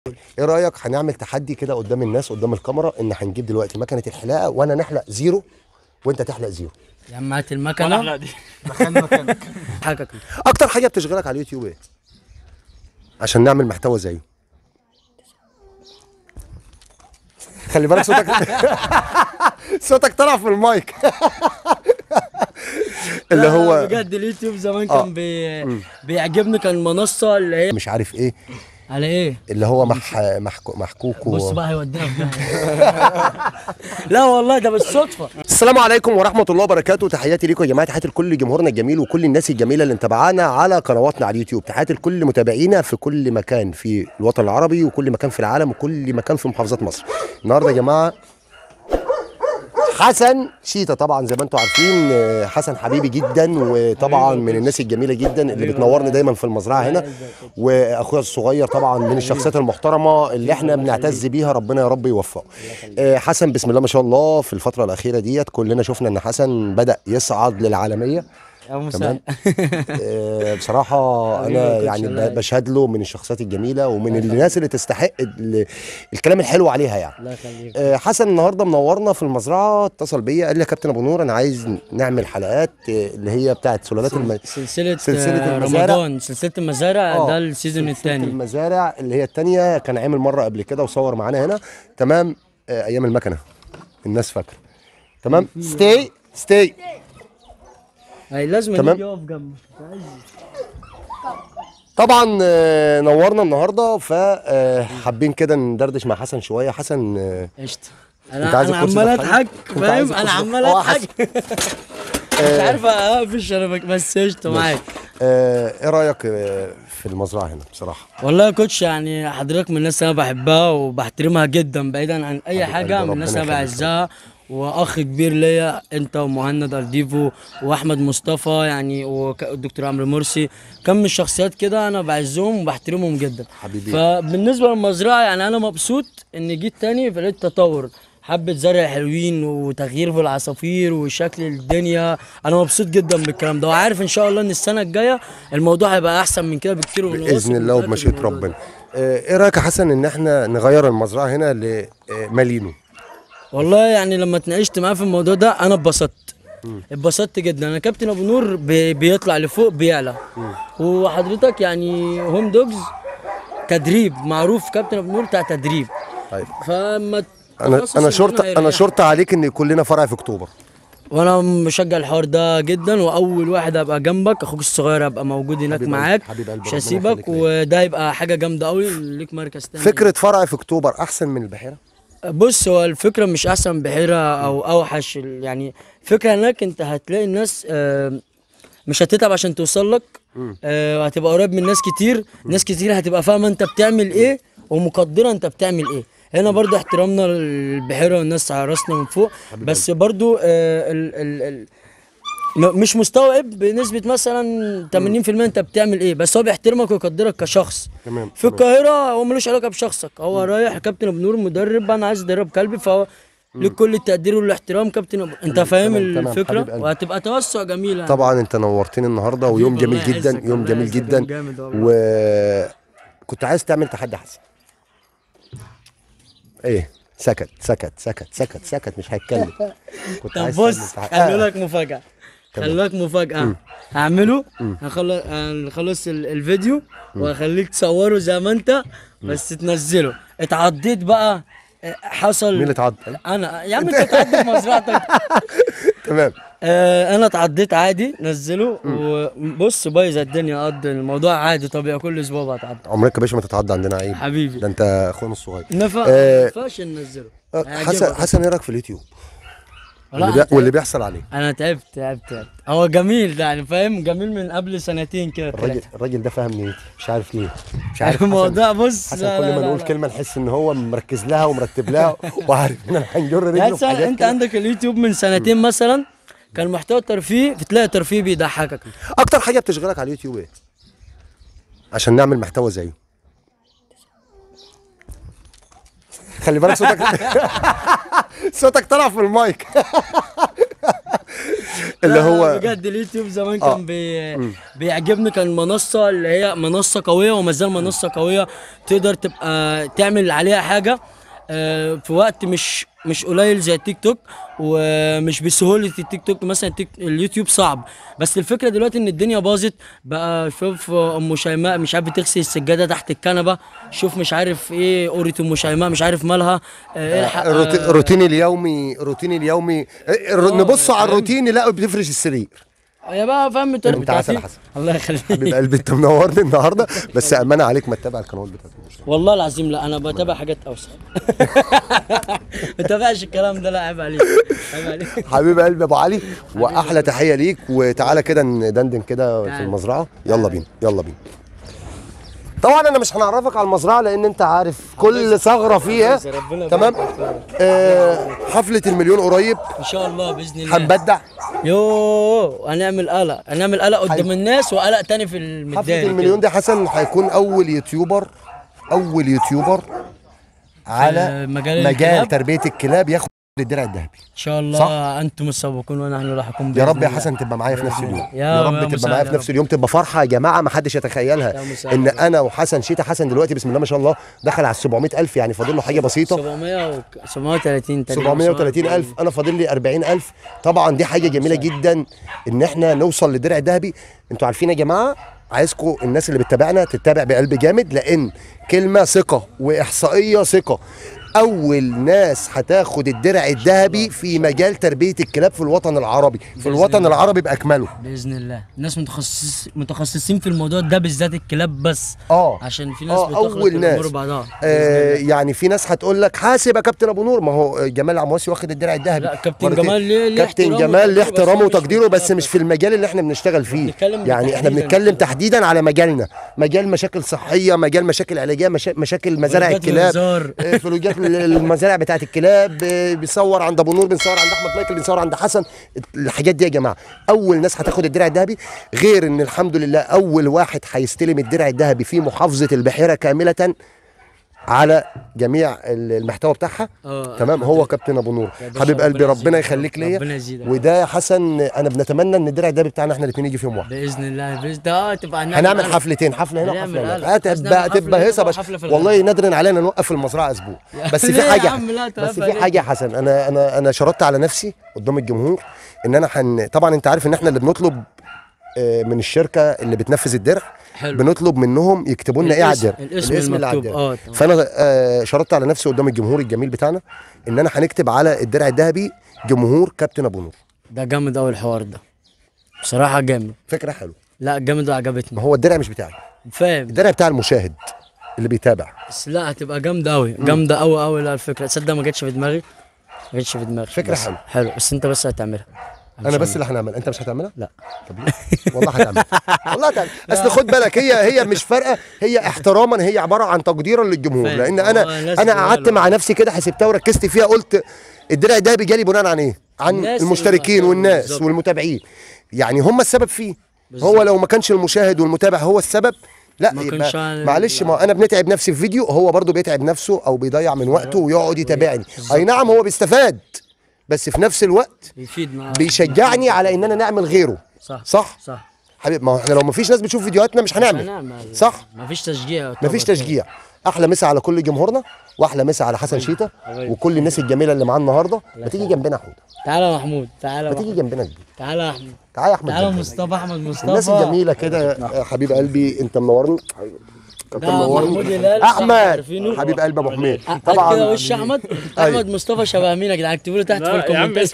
ايه رايك هنعمل تحدي كده قدام الناس قدام الكاميرا ان هنجيب دلوقتي مكنه الحلاقه وانا نحلق زيرو وانت تحلق زيرو يا عم هات ولا المكنه احلق دي مكان مكانك حاجه اكتر حاجه بتشغلك على اليوتيوب ايه عشان نعمل محتوى زيه خلي بالك صوتك صوتك طلع في المايك اللي لا، هو بجد اليوتيوب زمان آه. كان بي... بيعجبني كان المنصه اللي هي مش عارف ايه على ايه اللي هو مح محكو محكوك و... بص بقى هيودينا في داهية. لا والله ده بالصدفه السلام عليكم ورحمه الله وبركاته تحياتي ليكم يا جماعه تحياتي لكل جمهورنا الجميل وكل الناس الجميله اللي متابعانا على قنواتنا على اليوتيوب تحياتي لكل متابعينا في كل مكان في الوطن العربي وكل مكان في العالم وكل مكان في محافظات مصر النهارده يا جماعه حسن شيتا طبعا زي ما انتم عارفين آه، حسن حبيبي جدا وطبعا من الناس الجميله جدا اللي بتنورني دايما في المزرعه هنا واخويا الصغير طبعا من الشخصيات المحترمه اللي احنا بنعتز بيها ربنا يا رب يوفقه آه، حسن بسم الله ما شاء الله في الفتره الاخيره ديت كلنا شفنا ان حسن بدا يصعد للعالميه يا مساء تمام آه، بصراحه حبيبي انا يا كوتش يعني الله ب- بشهد له من الشخصيات الجميله ومن الناس اللي تستحق ال- الكلام الحلو عليها يعني الله يخليك آه، حسن النهارده منورنا في المزرعه اتصل بيا قال لي يا كابتن ابو نور انا عايز نعمل حلقات آه، اللي هي بتاعت سلالات الم... سلسله سلسلة سلسله المزارع. رمضان سلسله المزارع آه، ده السيزون سلسلة الثاني المزارع اللي هي الثانيه كان عامل مره قبل كده وصور معانا هنا تمام آه، ايام المكنه الناس فاكره تمام ستي ستي هي لازم تمام. يجي يقف جنبي طبعا آه، نورنا النهارده فحابين كده ندردش مع حسن شويه حسن آه، قشطه أنت انا عايز انا الكرسي عمال ده اضحك أنت عايز فاهم انا الكرسي ده؟ عمال هو اضحك مش عارف اقفش انا بك- بس قشطه معاك آه، ايه رايك آه، في المزرعه هنا بصراحه والله يا كوتش يعني حضرتك من الناس اللي انا بحبها وبحترمها جدا بعيدا عن اي حبيب حاجه قلبي، من الناس اللي ربنا انا يخليك. بعزها واخ كبير ليا انت ومهند ارديفو واحمد مصطفى يعني والدكتور عمرو مرسي كم من الشخصيات كده انا بعزهم وبحترمهم جدا حبيبي. فبالنسبه للمزرعه يعني انا مبسوط ان جيت تاني فلقيت تطور حبة زرع حلوين وتغيير في العصافير وشكل الدنيا انا مبسوط جدا بالكلام ده وعارف ان شاء الله ان السنه الجايه الموضوع هيبقى احسن من كده بكتير وأنا واثق باذن الله ومتأكد وبمشيئه من الموضوع ده. ربنا آه، ايه رايك يا حسن ان احنا نغير المزرعه هنا لمالينو والله يعني لما اتناقشت معاه في الموضوع ده انا اتبسطت اتبسطت جدا انا كابتن ابو نور بي بيطلع لفوق بيعلى وحضرتك يعني هوم دوجز تدريب معروف كابتن ابو نور بتاع تدريب طيب فما انا تخصص انا إن شرطه انا هيريحك. شرطه عليك ان يكون لنا فرع في اكتوبر وانا مشجع الحوار ده جدا واول واحد ابقى جنبك اخوك الصغير ابقى موجود هناك حبيب قلبي، معاك حبيب قلبي، مش ربنا هسيبك يخليك ليا. وده هيبقى حاجه جامده قوي ليك مركز تاني فكره فرع في اكتوبر احسن من البحيره بص هو الفكره مش احسن بحيره او اوحش ال- يعني فكره هناك انت هتلاقي الناس آه، مش هتتعب عشان توصل لك آه، وهتبقى قريب من ناس كتير ناس كتير هتبقى فاهمه انت بتعمل ايه ومقدره انت بتعمل ايه هنا برضو احترامنا للبحيره والناس على راسنا من فوق بس برضو آه، ال ال ال م- مش مستوعب بنسبة مثلا 80% انت بتعمل ايه بس هو بيحترمك ويقدرك كشخص تمام، في تمام. القاهرة هو ملوش علاقة بشخصك هو رايح كابتن ابو نور مدرب انا عايز ادرب كلبي فهو ليك كل التقدير والاحترام كابتن أبو... انت فاهم تمام، تمام، الفكرة حبيب قلبي. وهتبقى توسع جميل يعني. طبعا انت نورتني النهارده ويوم حبيبي، جميل الله جدا يعزك، يوم الله جميل يعزك، جدا يوم جامد والله. وكنت عايز تعمل تحدي حسن ايه سكت سكت سكت سكت سكت مش هيتكلم كنت طب عايز تعمل بص تحدي. خلوا آه. لك مفاجأة خلوا لك مفاجأة هعمله هخلص هنخلص ال- الفيديو وهخليك تصوره زي ما انت بس تنزله اتعضيت بقى اه، حصل مين اللي اتعض انا يا عم انت اتعضيت في مزرعتك تمام آه انا اتعضيت عادي نزله وبص بايظ الدنيا قد الموضوع عادي طبيعي كل اسبوع بتعض عمرك يا باشا ما تتعدى عندنا عيب حبيبي ده انت اخونا الصغير نفع آه، ما ينفعش ننزله آه، هيعجبك. حسن حسن ايه رايك في اليوتيوب والله واللي, أنا بي... واللي بيحصل عليه انا تعبت تعبت تعبت هو جميل ده يعني فاهم جميل من قبل سنتين كده الراجل ثلاثة. الراجل ده فاهم نيتي مش عارف ليه مش عارف حسن الموضوع بص حسن لا كل لا ما لا نقول لا. كلمه نحس ان هو مركز لها ومرتب لها وعارف ان انا هنجر رجله يعني في حاجات انت كده. عندك اليوتيوب من سنتين مثلا كان محتوى ترفيه بتلاقي ترفيه بيضحكك اكتر حاجه بتشغلك على اليوتيوب ايه عشان نعمل محتوى زيه خلي بالك صوتك صوتك طلع في المايك اللي لا، هو بجد اليوتيوب زمان آه. كان بي... بيعجبني كان منصه اللي هي منصه قويه وما زال منصه قويه تقدر تبقى تعمل عليها حاجه آه، في وقت مش مش قليل زي التيك توك ومش بسهوله التيك توك مثلا التيك اليوتيوب صعب بس الفكره دلوقتي ان الدنيا باظت بقى شوف ام شيماء مش عارف بتغسل السجاده تحت الكنبه شوف مش عارف ايه قرة ام شيماء مش عارف مالها آه، الحق الروتين آه، الروتين اليومي الروتين اليومي الر- نبص على الروتين نلاقي بتفرش السرير يا بقى فاهم انت انت عسل يا بتاعتي؟ حسن. الله يخليك حبيب قلبي انت منورني النهارده بس امانه عليك ما تتابع القنوات بتاعت المشروع والله العظيم لا انا بتابع حاجات اوسع ما تابعش الكلام ده لا عيب عليك عيب عليك حبيب قلبي ابو علي واحلى تحيه ليك وتعالى كده ندندن كده في تعال. المزرعه يلا بينا يلا بينا طبعا انا مش هنعرفك على المزرعه لان انت عارف كل ثغره فيها ربنا تمام آه حفله المليون قريب ان شاء الله باذن الله هنبدع يو هنعمل قلق هنعمل قلق قدام الناس وقلق تاني في حفله الميدان المليون دي حسن هيكون اول يوتيوبر اول يوتيوبر على مجال مجال الكلاب. تربيه الكلاب ياخد الدرع الذهبي ان شاء الله صح؟ انتم السابقون ونحن لاحقون يا بإذن رب يا الله. حسن تبقى معايا في نفس اليوم يا يا رب يا تبقى مساعد معايا يا في نفس اليوم تبقى فرحه يا جماعه ما حدش يا يتخيلها مساعد ان يا رب. انا وحسن شيتا حسن دلوقتي بسم الله ما شاء الله دخل على 700000 يعني فاضل له حاجه بسيطه 700 و 730 تقريبا 730000 انا فاضل لي 40000 طبعا دي حاجه جميله جدا ان احنا نوصل للدرع الذهبي انتوا عارفين يا جماعه عايزكم الناس اللي بتتابعنا تتابع بقلب جامد لان كلمه ثقه واحصائيه ثقه اول ناس هتاخد الدرع الذهبي في مجال تربيه الكلاب في الوطن العربي في الوطن الله. العربي باكمله باذن الله الناس متخصص متخصصين في الموضوع ده بالذات الكلاب بس اه عشان في ناس آه، بتخلط أول ناس. الامور بعضها آه يعني في ناس هتقول لك حاسب يا كابتن ابو نور ما هو جمال عمواسي واخد الدرع الذهبي لا، كابتن مرتين. جمال ليه- ليه كابتن احترامه جمال ليه وتقديره، بس احترامه هو مش في وتقديره بس المجال مش في المجال اللي احنا بنشتغل فيه بنتكلم يعني احنا تحديداً. بنتكلم تحديدا على مجالنا مجال مشاكل صحيه مجال مشاكل علاجيه مشا... مشاكل مزارع فلوجات الكلاب الهزار. آه، فلوجات المزارع بتاعت الكلاب آه، بيصور عند ابو نور بنصور عند احمد مايكل بنصور عند حسن الحاجات دي يا جماعه اول ناس هتاخد الدرع الذهبي غير ان الحمد لله اول واحد هيستلم الدرع الذهبي في محافظه البحيره كامله على جميع المحتوى بتاعها آه، تمام هو كابتن ابو نور يا باشا حبيب قلبي ربنا ربنا يزيدك. يخليك ليا ربنا يزيدك. وده يا حسن انا بنتمنى ان الدرع الذهبي بتاعنا احنا الاثنين يجي في يوم واحد باذن الله باذن ده اه تبقى هنعمل قلق. حفلتين حفله هنا هنعمل وحفله قلق. هناك بس هتبقى نعمل تبقى حفلة هيصه هنا بس وحفلة في والله نادر علينا نوقف المزرعه اسبوع بس ليه في يا حاجه عم؟ لا، بس توقف في ليه؟ حاجه يا حسن انا انا انا شرطت على نفسي قدام الجمهور ان انا حن طبعا انت عارف ان احنا اللي بنطلب آه، من الشركه اللي بتنفذ الدرع حلو. بنطلب منهم يكتبوا لنا ايه على الاسم- الدرع الاسم اللي على المكتوب. الدرع آه، تمام. فانا آه، شرطت على نفسي قدام الجمهور الجميل بتاعنا ان انا هنكتب على الدرع الذهبي جمهور كابتن ابو نور ده جامد قوي الحوار ده بصراحه جامد فكره حلوه لا جامد ما وعجبتني هو الدرع مش بتاعي فاهم الدرع بتاع المشاهد اللي بيتابع بس لا هتبقى جامده قوي جامده قوي قوي لا الفكره تصدق ما جاتش في دماغي ما جاتش في دماغي فكرة بس- حلوة. حلو بس انت بس هتعملها إن انا شاء بس الله. اللي هنعمل انت مش هتعملها لا طب ليه؟ والله هتعمل والله هتعمل اصل خد بالك هي هي مش فارقه هي احتراما هي عباره عن تقديرا للجمهور فاهم. لان هو انا الناس انا كلها قعدت لو- مع نفسي كده حسبتها وركزت فيها قلت الدرع ده بيجالي بناء عن ايه؟ عن الناس المشتركين اللي- والناس بالظبط. والمتابعين يعني هم السبب فيه بالظبط. هو لو ما كانش المشاهد والمتابع هو السبب لا ما يبقى كانش عن- معلش ما انا بنتعب نفسي في فيديو هو برضو بيتعب نفسه او بيضيع من وقته ويقعد يتابعني اي نعم هو بيستفاد بس في نفس الوقت بيفيد معاه بيشجعني على اننا نعمل غيره صح صح صح حبيب ما هو احنا لو ما فيش ناس بتشوف فيديوهاتنا مش هنعمل هنعمل صح مفيش تشجيع مفيش تشجيع احلى مسا على كل جمهورنا واحلى مسا على حسن شيتا وكل الناس الجميله اللي معانا النهارده ما تيجي جنبنا يا حوده تعالى يا محمود تعالى ما يا تيجي محمود. جنبنا كبير تعالى يا احمد تعالى يا احمد تعالى جنبنا. مصطفى احمد مصطفى الناس الجميله كده يا حبيب قلبي انت منورني انت ده محمود منورني هلال احمد عارفينه؟ حبيب قلب ابو حميد طبعا كده طبعا وش احمد احمد مصطفى شبه مين يا جدعان اكتبوا له تحت في لا يا عم الكومنتات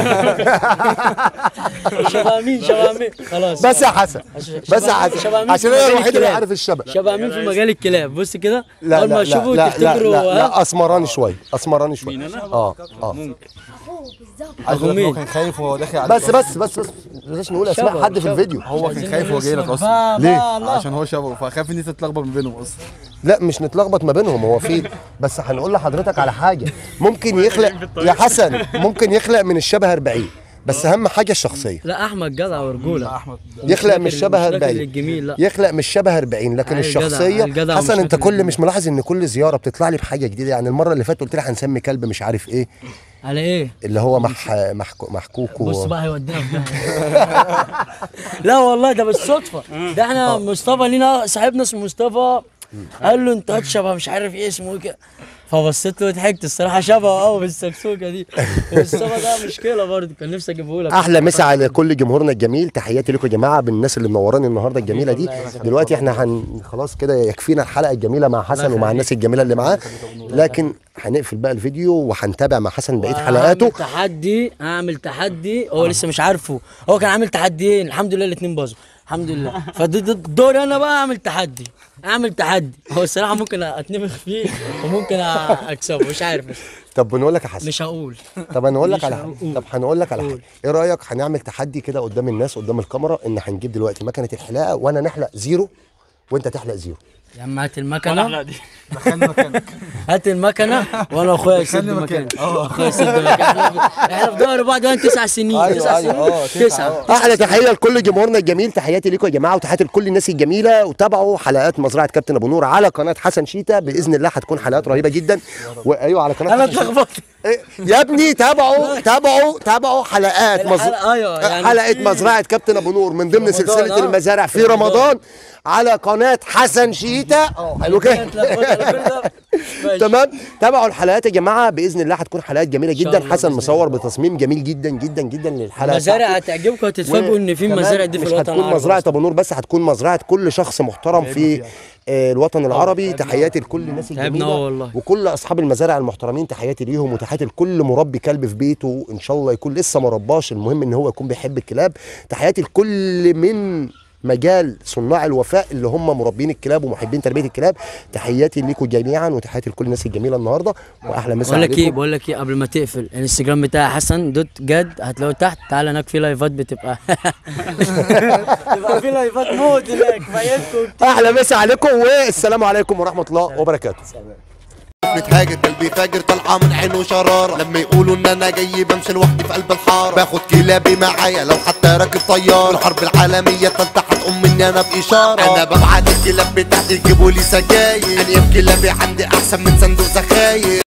شبه مين شبه مين خلاص بس يا حسن بس يا حسن شبه مين عشان في انا مجال الوحيد اللي الكلاب؟ عارف الشبه شبه مين في مجال الكلاب بص كده لا اول لا ما لا تشوفوا لا لا تفتكروا لا, ها؟ لا اسمراني شويه اسمراني شويه مين أنا؟ اه اه اخو هو مين كان خايف وهو داخل على بس بس بس بس بلاش نقول اسماء شبه- حد في شبه. الفيديو هو عايزين كان خايف نقول وهو جاي لك اسمك. اصلا با- ليه؟ با- الله. عشان هو شبهه فخاف ان انت تتلخبط ما بينهم اصلا لا مش نتلخبط ما بينهم هو في بس هنقول لحضرتك على حاجه ممكن يخلق يا حسن ممكن يخلق من الشبه 40 بس اهم حاجه الشخصيه لا احمد جدع ورجوله احمد يخلق مش مش داخل- شبه مش داخل 40 للجميل لا يخلق مش شبه 40 لكن عيل جدع، الشخصيه عيل جدع حسن ومش انت فاكر كل الجميل. مش ملاحظ ان كل زياره بتطلع لي بحاجه جديده يعني المره اللي فاتت قلت لي هنسمي كلب مش عارف ايه على ايه اللي هو مح محكو محكوك بص و... بقى هيودينا في داهية. لا والله ده بالصدفه ده احنا مصطفى لينا صاحبنا اسمه مصطفى قال له انت هتشبه مش عارف ايه اسمه ايه كده فبصيت له وضحكت الصراحه شبهه قوي بالسكسوكه دي مصطفى ده مشكله برضه كان نفسي اجيبه لك احلى مسا على كل جمهورنا الجميل تحياتي لكم يا جماعه بالناس اللي منوراني النهارده الجميله دي دلوقتي احنا هن خلاص كده يكفينا الحلقه الجميله مع حسن ومع الناس الجميله اللي معاه لكن هنقفل بقى الفيديو وهنتابع مع حسن بقيه حلقاته هعمل تحدي هعمل تحدي هو لسه مش عارفه هو كان عامل تحديين الحمد لله الاثنين باظوا الحمد لله فدوري انا بقى اعمل تحدي اعمل تحدي هو الصراحه ممكن اتنفخ فيه وممكن اكسبه مش عارف بس طب بنقول لك يا حسن مش هقول طب هنقول لك مش على حاجه هنقول. طب هنقول لك على حاجه قول. ايه رايك هنعمل تحدي كده قدام الناس قدام الكاميرا ان هنجيب دلوقتي مكنه الحلاقه وانا نحلق زيرو وانت تحلق زيرو يا عم هات المكنه دي دخلني مكانك هات المكنه وانا واخويا يسد خلي مكاني مكانك. اه. اخويا يسد مكاني احنا احنا في ظهر بعض بقى تسع سنين أيوة، تسع أيوة. سنين اه، تسعة، تسعه احلى تحيه لكل جمهورنا الجميل تحياتي لكم يا جماعه وتحياتي لكل الناس الجميله وتابعوا حلقات مزرعه كابتن ابو نور على قناه حسن شيتا باذن الله هتكون حلقات رهيبه جدا وايوه على قناه انا حسن شيتا. اتلخبطت إيه، يا ابني تابعوا تابعوا تابعوا حلقات مز... الحلقة- أيوة، يعني حلقه في- مزرعه كابتن ابو نور من ضمن رمضان، سلسله آه. المزارع في في رمضان على قناه حسن شيتا حلو كده اتلخبطت على كل ده. ماشي. تمام تابعوا الحلقات يا جماعه باذن الله هتكون حلقات جميله شاء جدا الله حسن بإذن مصور بتصميم جميل جدا جدا جدا للحلقه مزارع هتعجبكم هتتفاجئوا ان في وكمان مزارع دي في مش الوطن هتكون العربي مزرعه ابو نور بس هتكون مزرعه كل شخص محترم في آه، الوطن العربي تحياتي لكل الناس تعبنا الجميله والله. وكل اصحاب المزارع المحترمين تحياتي ليهم وتحياتي لكل مربي كلب في بيته ان شاء الله يكون لسه ما رباش المهم ان هو يكون بيحب الكلاب تحياتي لكل من مجال صناع الوفاء اللي هم مربين الكلاب ومحبين تربيه الكلاب تحياتي لكم جميعا وتحياتي لكل الناس الجميله النهارده واحلى مسا بقول لك ايه عليكم بقول لك ايه قبل ما تقفل الانستجرام بتاعي حسن دوت جد هتلاقوه تحت تعالى هناك في لايفات بتبقى تبقى في لايفات موت هناك فايتكم احلى مسا عليكم والسلام عليكم ورحمه الله وبركاته بتهاجر قلبي فاجر طالعه من عينه شراره لما يقولوا ان انا جاي بمشي لوحدي في قلب الحاره باخد كلابي معايا لو حتى راكب طياره الحرب العالميه التالتة هتقوم مني انا باشاره انا ببعت الكلاب بتاعتي يجيبوا لي سجاير انا كلابي عندي احسن من صندوق زخاير